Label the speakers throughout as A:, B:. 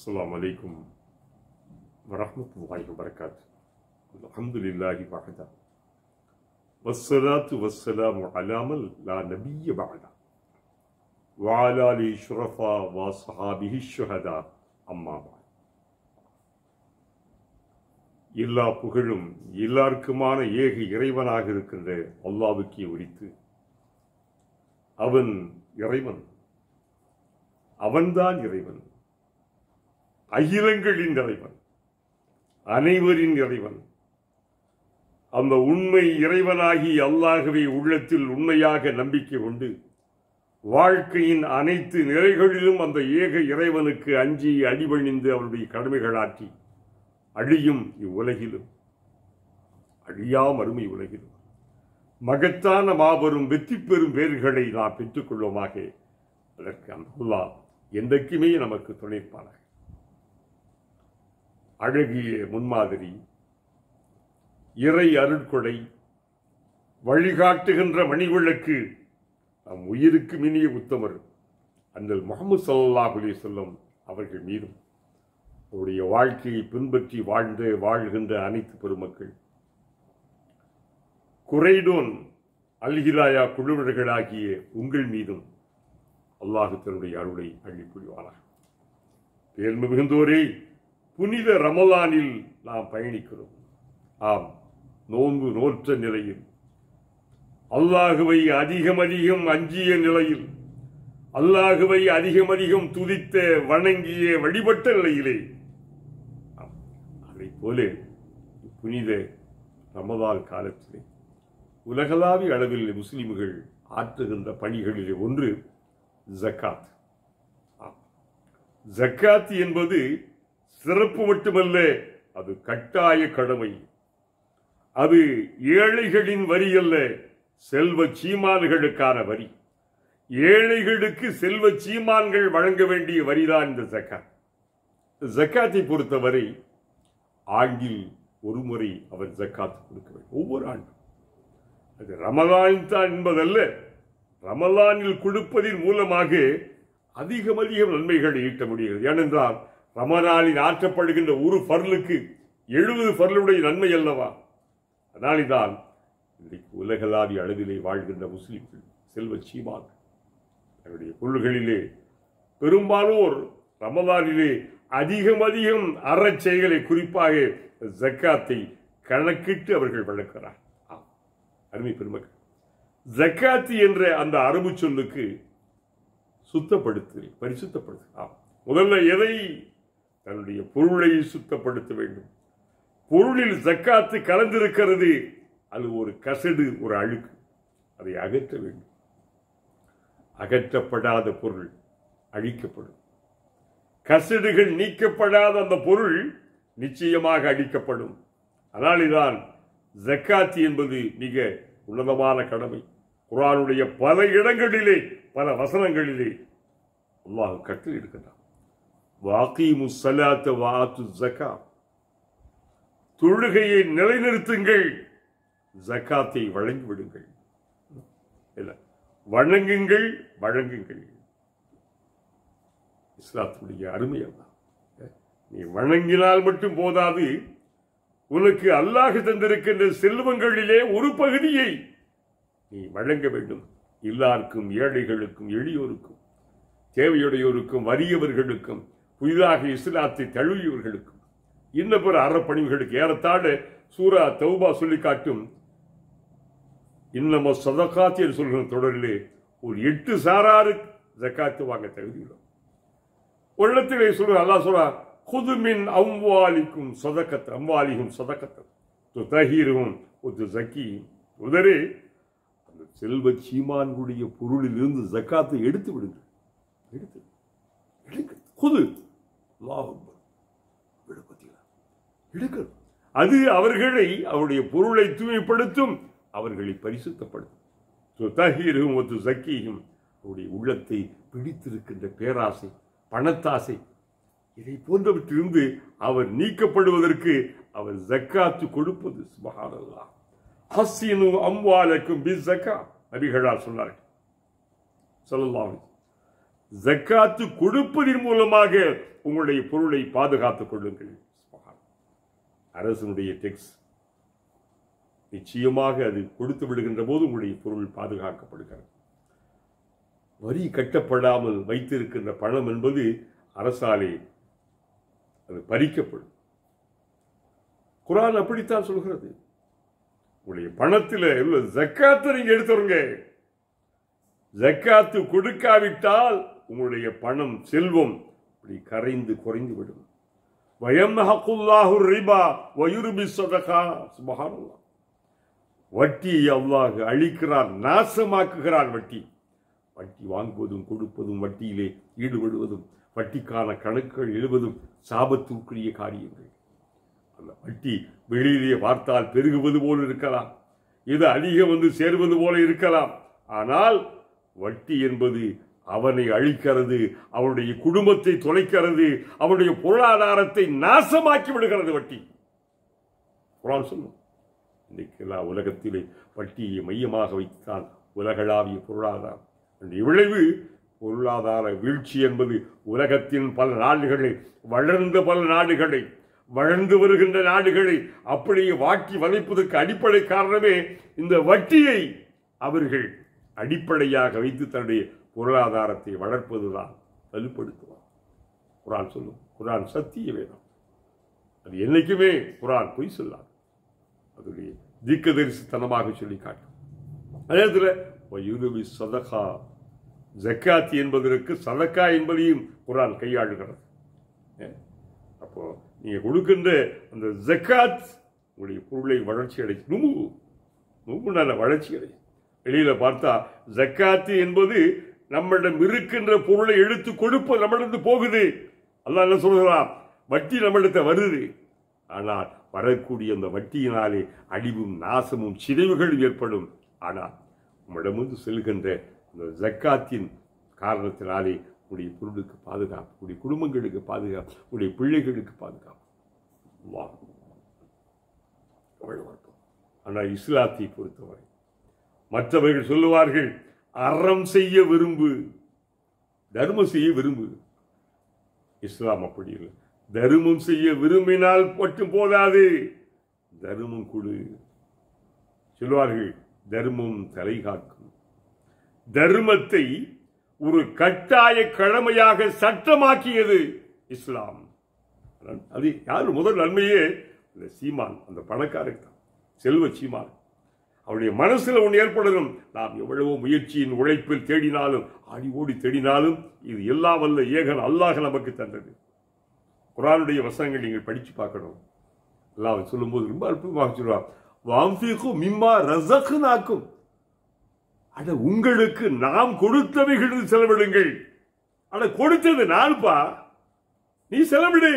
A: السلام عليكم ورحمة الله وبركاته الحمد لله وحده والصلاة والسلام على من لا نبي بعده وعلى آله الشرفاء وصحابه الشهداء أما بعد எல்லா புகழும் எல்லாருக்குமான ஏக இறைவனாக இருக்கின்ற அல்லாவுக்கே உரித்து அவன் இறைவன் அவன்தான் இறைவன் அகிலங்களின் இறைவன் அனைவரின் இறைவன் அந்த உண்மை இறைவனாகி அல்லாகவே உள்ளத்தில் உண்மையாக நம்பிக்கை கொண்டு வாழ்க்கையின் அனைத்து நிலைகளிலும் அந்த ஏக இறைவனுக்கு அஞ்சி அடிபணிந்து அவருடைய கடமைகளாற்றி அழியும் இவ்வுலகிலும் அழியா மறுமை உலகிலும் மகத்தான மாபெரும் வெற்றி பெறும் பேர்களை நாம் பெற்றுக்கொள்வோமாக அதற்கு அந்த அல்லாஹ் என்றைக்குமே நமக்கு துணைப்பானாக அழகிய முன்மாதிரி இறை அருட்கொடை வழிகாட்டுகின்ற மணிவிளக்கு நம் உயிருக்கு மினிய உத்தமர் அண்ணல் முகமது சல்லாஹ் அலி சொல்லம் அவர்கள் மீதும் அவருடைய வாழ்க்கையை பின்பற்றி வாழ்ந்த வாழ்கின்ற அனைத்து பெருமக்கள் குறைடோன் அல்ஹிலாயா குழுவினர்களாகிய உங்கள் மீதும் அல்லாஹு தன்னுடைய அருளை அள்ளி புரிவானாக பேர்மை மிகுந்தோரே புனித ரமலானில் நாம் பயணிக்கிறோம் ஆம் நோன்பு நோற்ற நிலையில் அல்லாஹுவை அதிகம் அதிகம் அஞ்சிய நிலையில் அல்லாஹுவை அதிகம் அதிகம் துதித்த வணங்கிய வழிபட்ட நிலையிலே அதை போல புனித ரமதான் காலத்திலே உலகளாவிய அளவில் முஸ்லிம்கள் ஆற்றுகின்ற பணிகளிலே ஒன்று ஜக்காத் ஜக்காத் என்பது சிறப்பு மட்டுமல்ல அது கட்டாய கடமை அது ஏழைகளின் வரி அல்ல செல்வ சீமான்களுக்கான வரி ஏழைகளுக்கு செல்வ சீமான்கள் வழங்க வேண்டிய வரிதான் இந்த ஜக்காத் ஜக்காத்தை பொறுத்தவரை ஆண்டில் ஒரு முறை அவர் ஜக்காத் கொடுக்க வேண்டும் ஒவ்வொரு ஆண்டும் அது ரமலான் தான் என்பதல்ல ரமலானில் கொடுப்பதின் மூலமாக அதிகம் அதிகம் நன்மைகளை ஈட்ட முடிகிறது ஏனென்றால் ரமலானில் ஆற்றப்படுகின்ற ஒரு பர்லுக்கு எழுபது பர்லுடைய நன்மை அல்லவா அதனால்தான் இன்றைக்கு உலகளாவிய அளவிலே வாழ்கின்ற முஸ்லிம்கள் செல்வ சீமான் தன்னுடைய கொள்கைகளிலே பெரும்பாலோர் ரமலானிலே அதிகம் அதிகம் அறச்செயல்களை குறிப்பாக ஜக்காத்தை கணக்கிட்டு அவர்கள் வழங்குகிறார் அருமை பெருமக்கள் ஜக்காத்து என்ற அந்த அரபு சொல்லுக்கு சுத்தப்படுத்து பரிசுத்தப்படுத்து ஆம் முதல்ல எதை தன்னுடைய பொருளை சுத்தப்படுத்த வேண்டும் பொருளில் ஜக்காத்து கலந்திருக்கிறது அது ஒரு கசடு ஒரு அழுக்கு அதை அகற்ற வேண்டும் அகற்றப்படாத பொருள் அழிக்கப்படும் கசடுகள் நீக்கப்படாத அந்த பொருள் நிச்சயமாக அழிக்கப்படும் அதனால்தான் ஜக்காத் என்பது மிக உன்னதமான கடமை குரானுடைய பல இடங்களிலே பல வசனங்களிலே அல்லாஹ் கட்டில் இருக்கின்றான் வாக்கீமு சலாத்த வாத்து ஜக்கா தொழுகையை நிலைநிறுத்துங்கள் ஜக்காத்தை வழங்கி விடுங்கள் இல்ல வணங்குங்கள் வழங்குங்கள் இஸ்லாத்துடைய அருமை அல்ல நீ வணங்கினால் மட்டும் போதாது உனக்கு அல்லாஹ் தந்திருக்கின்ற செல்வங்களிலே ஒரு பகுதியை நீ வழங்க வேண்டும் எல்லாருக்கும் ஏழைகளுக்கும் எளியோருக்கும் தேவையுடையோருக்கும் வறியவர்களுக்கும் புதிதாக இஸ்லாத்தை தழுவியவர்களுக்கும் இன்ன பிற அறப்பணிவுகளுக்கு ஏறத்தாழ சூரா தௌபா சொல்லி காட்டும் இன்னம சதகாத்தி என்று சொல்கிற தொடரிலே ஒரு எட்டு சாராறு ஜக்காத்து வாங்க தகுதியுள்ளோம் உள்ளத்திலே சொல்ற அல்லா சொல்றா குதுமின் அம்வாலிக்கும் சதக்கத் அம்வாலிகும் சதக்கத்தம் துதஹீரும் ஒரு ஜக்கி உதரே அந்த செல்வ சீமான்களுடைய பொருளில் இருந்து ஜக்காத்தை எடுத்து விடுங்க எடுத்து எடுக்க குது எடுக்க அது அவர்களை அவருடைய பொருளை தூய்மைப்படுத்தும் அவர்களை பரிசுத்தப்படுத்தும் துதஹீரும் ஒரு ஜக்கியும் அவருடைய உள்ளத்தை பிடித்திருக்கின்ற பேராசை பணத்தாசை இதை போன்றவற்றிலிருந்து அவர் நீக்கப்படுவதற்கு அவர் ஜக்காத்து கொடுப்பது சுபஹானல்லா ஹஸ்ஸினு அம்வாலக்கும் பி ஜக்கா நபிகளால் சொன்னார்கள் சொல்லலாம் ஜக்காத்து கொடுப்பதன் மூலமாக உங்களுடைய பொருளை பாதுகாத்துக் கொள்ளுங்கள் அரசனுடைய டெக்ஸ் நிச்சயமாக அது கொடுத்து விடுகின்ற போது உங்களுடைய பொருள் பாதுகாக்கப்படுகிறது வரி கட்டப்படாமல் வைத்திருக்கின்ற பணம் என்பது அரசாலே அது பறிக்கப்படும் குரான் அப்படித்தான் சொல்கிறது உங்களுடைய பணத்தில் உள்ள ஜக்காத்தை நீங்க எடுத்துருங்க ஜக்காத்து கொடுக்காவிட்டால் உங்களுடைய பணம் செல்வம் இப்படி கரைந்து குறைந்து விடும் வயம்ஹகுல்லாஹு ரிபா வயுருபி சதகா சுபஹானல்லாஹ் வட்டியை அல்லாஹ் அழிக்கிறான் நாசமாக்குகிறான் வட்டி வட்டி வாங்குவதும் கொடுப்பதும் வட்டியிலே ஈடுபடுவதும் வட்டிக்கான கணக்குகள் எழுவதும் சாபத்துக்குரிய காரியங்கள் அந்த வட்டி வெளியிலே பார்த்தால் பெருகுவது போல இருக்கலாம் இது அதிகம் வந்து சேர்வது போல இருக்கலாம் ஆனால் வட்டி என்பது அவனை அழிக்கிறது அவனுடைய குடும்பத்தை தொலைக்கிறது அவனுடைய பொருளாதாரத்தை நாசமாக்கி விடுகிறது வட்டி குரான் சொல்லும் இன்னைக்கு எல்லா உலகத்திலே வட்டியை மையமாக வைத்துத்தான் உலகளாவிய பொருளாதாரம் அதனுடைய விளைவு பொருளாதார வீழ்ச்சி என்பது உலகத்தின் பல நாடுகளை வளர்ந்த பல நாடுகளை வளர்ந்து வருகின்ற நாடுகளை அப்படியே வாட்டி வளைப்பதற்கு அடிப்படை காரணமே இந்த வட்டியை அவர்கள் அடிப்படையாக வைத்து தன்னுடைய பொருளாதாரத்தை வளர்ப்பதுதான் வலுப்படுத்துவார் குரான் சொல்லும் குரான் சத்திய வேதம் அது என்னைக்குமே குரான் பொய் சொல்லாது அதனுடைய தீக்கதரிசித்தனமாக சொல்லி காட்டும் அதே நேரத்தில் சதகா ஜக்காத் என்பதற்கு சதக்கா என்பதையும் குரான் கையாளுகிறது ஏ? அப்போ நீங்க கொடுக்கின்ற அந்த ஜக்காத் உங்களுடைய பொருளை வளர்ச்சி அடை நுமு நுமு நல்ல வளர்ச்சி அடை வெளியில பார்த்தா ஜக்காத்து என்பது நம்மிடம் இருக்கின்ற பொருளை எடுத்து கொடுப்பது நம்மளிடந்து போகுது அல்லாஹ் என்ன சொல்கிறான் வட்டி நம்மளிடத்த வருது ஆனால் வரக்கூடிய அந்த வட்டியினாலே அழிவும் நாசமும் சிதைவுகளும் ஏற்படும் ஆனால் உம்மிடமிருந்து செல்கின்ற அந்த ஜக்காத்தின் காரணத்தினாலே உடைய பொருளுக்கு பாதுகாப்பு உடைய குடும்பங்களுக்கு பாதுகாப்பு உடைய பிள்ளைகளுக்கு பாதுகாப்பு அல்லாஹ். அவ்வளவு அர்த்தம். ஆனால் இஸ்லாத்தை பொறுத்தவரை மற்றவர்கள் சொல்லுவார்கள் அறம் செய்ய விரும்பு தர்மம் செய்ய விரும்பு இஸ்லாம் அப்படி இல்லை தர்மம் செய்ய விரும்பினால் மட்டும் போதாது தர்மம் கொடு சொல்வார்கள் தர்மம் தலை காக்கும் தர்மத்தை ஒரு கட்டாய கடமையாக சட்டமாக்கியது இஸ்லாம் அது யார் முதல் நன்மையே இந்த சீமான் அந்த பணக்காரன் தான் செல்வ சீமான் அவருடைய மனசுல ஒன்று ஏற்படணும் நாம் எவ்வளவோ முயற்சியின் உழைப்பில் தேடினாலும் ஆடி ஓடி தேடினாலும் இது எல்லா வல்ல ஏகன் அல்லாஹ் நமக்கு தந்தது குரானுடைய வசனங்கள் நீங்கள் படிச்சு பார்க்கணும் அல்லாஹ் சொல்லும்போது ரொம்ப அற்புதமாக சொல்லுவார் வாம்ஃபிக்கும் மிம்மா ரசகுனாக்கும் அட உங்களுக்கு நாம் கொடுத்தவைகள் செலவிடுங்கள் அட கொடுத்தது நான்ப்பா நீ செலவிடு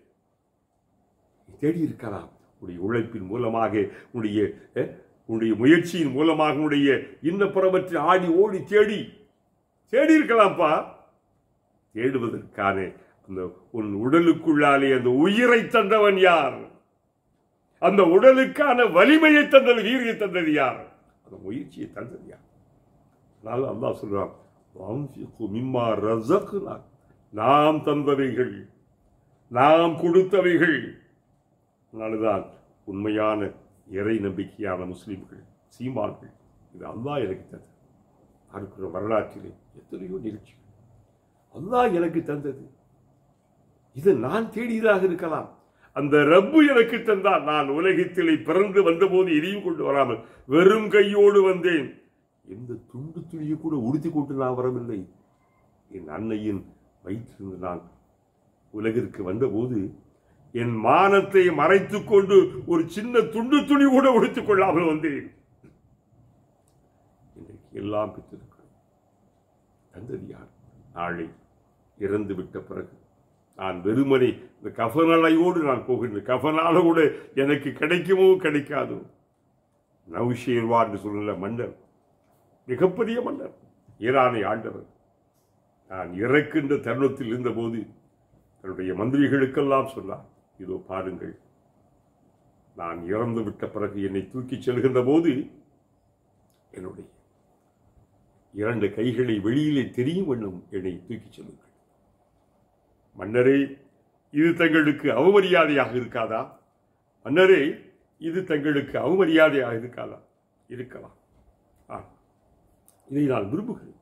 A: நீ தேடி இருக்கலாம் உன்னுடைய உழைப்பின் மூலமாக உன்னுடைய அஹ், உன்னுடைய முயற்சியின் மூலமாக உன்னுடைய இன்ன புறமற்ற ஆடி ஓடி தேடி தேடி இருக்கலாம்ப்பா தேடுவதற்கான அந்த உன் உடலுக்குள்ளாலே அந்த உயிரை தந்தவன் யார் அந்த உடலுக்கான வலிமையை தந்தது வீரியை தந்தது யார் அந்த முயற்சியை தந்தது யார் அதனால அல்லாஹ் சொல்றான் "வஅன்ஃபிகு மிம்மா ரஸக்னாக்." நாம் தந்தவைகள் நாம் கொடுத்தவைகள் அதனால்தான் உண்மையான இறை நம்பிக்கையான முஸ்லிம்கள் சீமான்கள் இது அல்லாஹ் எனக்கு தந்தது இருக்கிற வரலாற்றிலே எத்தனையோ நிகழ்ச்சிகள் அல்லாஹ் எனக்கு தந்தது இது நான் தேடியதாக இருக்கலாம் அந்த ரப்பு எனக்கு தந்தார் நான் உலகத்திலே பிறந்து வந்தபோது எதையும் கொண்டு வராமல் வெறும் கையோடு வந்தேன் எந்த துண்டு துணியை கூட உடுத்தி கொண்டு நான் வரவில்லை என் அன்னையின் வயிற்றிருந்து நான் உலகிற்கு வந்தபோது என் மானத்தை மறைத்துக் கொண்டு ஒரு சின்ன துண்டு துணி கூட உடுத்திக் கொள்ளாமல் வந்தேன் இன்றைக்கு எல்லாம் பெற்றிருக்கிறேன் தந்தது யார் நாளை இறந்து விட்ட பிறகு நான் வெறுமனே இந்த கஃபனலையோடு நான் போகின்றேன் கஃபனால கூட எனக்கு கிடைக்குமோ கிடைக்காதோ நௌஷேர்வா என்று சொல்லுள்ள மன்னர் மிகப்பெரிய மன்னர் ஈரானை ஆண்டவர் நான் இறக்கின்ற தருணத்தில் இருந்தபோது தன்னுடைய மந்திரிகளுக்கெல்லாம் சொன்னார் இதோ பாருங்கள் நான் இறந்து விட்ட பிறகு என்னை தூக்கிச் செல்கின்ற போது என்னுடைய இரண்டு கைகளை வெளியிலே தெரியும் வண்ணம் என்னை தூக்கிச் செல்லுங்கள் மன்னரே இது தங்களுக்கு அவமரியாதையாக இருக்காதா மன்னரே இது தங்களுக்கு அவமரியாதையாக இருக்காதா இருக்கலாம் ஆ, இதை நான் விரும்புகிறேன்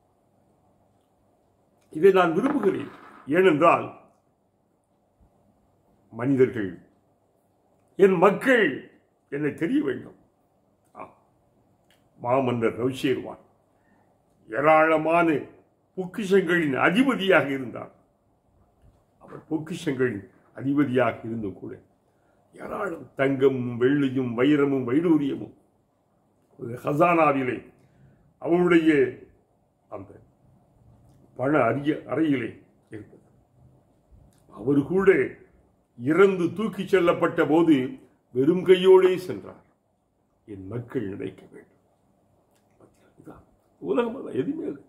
A: இதை நான் விரும்புகிறேன் ஏனென்றால் மனிதர்கள் என் மக்கள் என்னை தெரிய வேண்டும் ஆ, மாமன்னர் ரவுஷேர்வான் ஏராளமான பொக்கிஷங்களின் அதிபதியாக இருந்தார் அவர் பொக்கிஷங்களின் அதிபதியாக இருந்தும் கூட ஏராளம் தங்கமும் வெள்ளியும் வைரமும் வைடூரியமும் ஒரு ஹசானாவிலே அவருடைய அந்த பண அரிய அறையிலே இருந்தது அவர் கூட இறந்து தூக்கிச் செல்லப்பட்ட போது வெறும் கையோடே சென்றார் என் மக்கள் நினைக்க வேண்டும் இதுதான் உலகம் அல்ல எதுவுமே இல்லை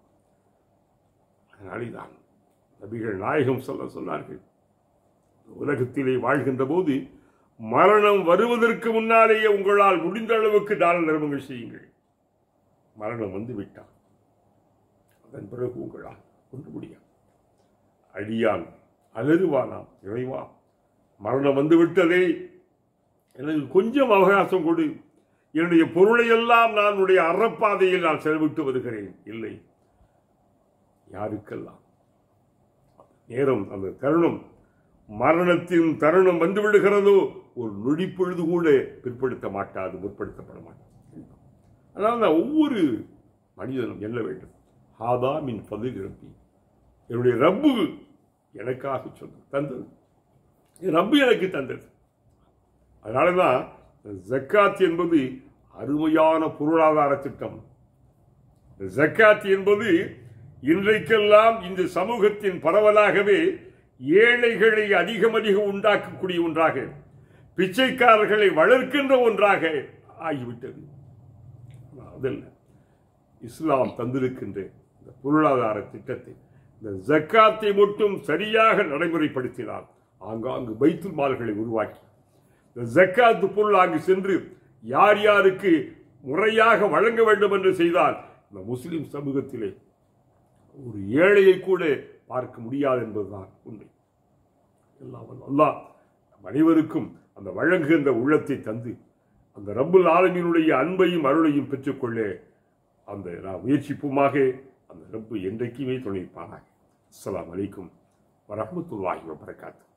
A: அதனாலேதான் நபிகள் நாயகம் சொல்ல சொன்னார்கள் உலகத்திலே வாழ்கின்ற போது மரணம் வருவதற்கு முன்னாலேயே உங்களால் முடிந்த அளவுக்கு தான தர்மங்கள் செய்யுங்கள் மரணம் வந்து விட்டால் அதன் பிறகு உங்களால் ஒன்று முடியாது அடியான் அலறுவானாம் இறைவா மரணம் வந்து விட்டதே எனக்கு கொஞ்சம் அவகாசம் கொடு என்னுடைய பொருளை எல்லாம் நான் உடைய அறப்பாதையில் நான் செலவிட்டு வருகிறேன் இல்லை யாருக்கெல்லாம் நேரம் அந்த தருணம் மரணத்தின் தருணம் வந்து விடுகிறதோ ஒரு நொடிப்பொழுது கூட பிற்படுத்த மாட்டாது முற்படுத்தப்பட மாட்டாது அதனால் நான் ஒவ்வொரு மனிதனும் எண்ண வேண்டும் ஹாதா மின் பதில் ரப்பி என்னுடைய ரப்பு எனக்காக சொன்னது தந்தது என் ரப்பு எனக்கு தந்தது அதனால தான் ஜக்காத் என்பது அருமையான பொருளாதார திட்டம் ஜக்காத் என்பது இன்றைக்கெல்லாம் இந்த சமூகத்தின் பரவலாகவே ஏழைகளை அதிகம் அதிகம் உண்டாக்கக்கூடிய ஒன்றாக பிச்சைக்காரர்களை வளர்க்கின்ற ஒன்றாக ஆகிவிட்டது அதல்ல இஸ்லாம் தந்திருக்கின்ற இந்த பொருளாதார திட்டத்தை இந்த ஜக்காத்தை மட்டும் சரியாக நடைமுறைப்படுத்தினால் ஆங்காங்கு பைத்துல் மால்களை உருவாக்கி இந்த ஜக்காத்து பொருள் அங்கு சென்று யார் யாருக்கு முறையாக வழங்க வேண்டும் என்று செய்தால் இந்த முஸ்லிம் சமூகத்திலே ஒரு ஏழையை கூட பார்க்க முடியாது என்பதுதான் உண்மை எல்லாம் வல்ல அல்லாஹ் நம் அனைவருக்கும் அந்த வழங்குகின்ற உள்ளத்தை தந்து அந்த ரப்புல் ஆலமீனுடைய அன்பையும் அருளையும் பெற்றுக்கொள்ள அந்த நாம் முயற்சிப்புமாக அந்த ரப்பு என்றைக்குமே துணைப்பானாக அஸ்ஸலாமு அலைக்கும் வரஹ்மத்துல்லாஹி வபரகாத்துஹு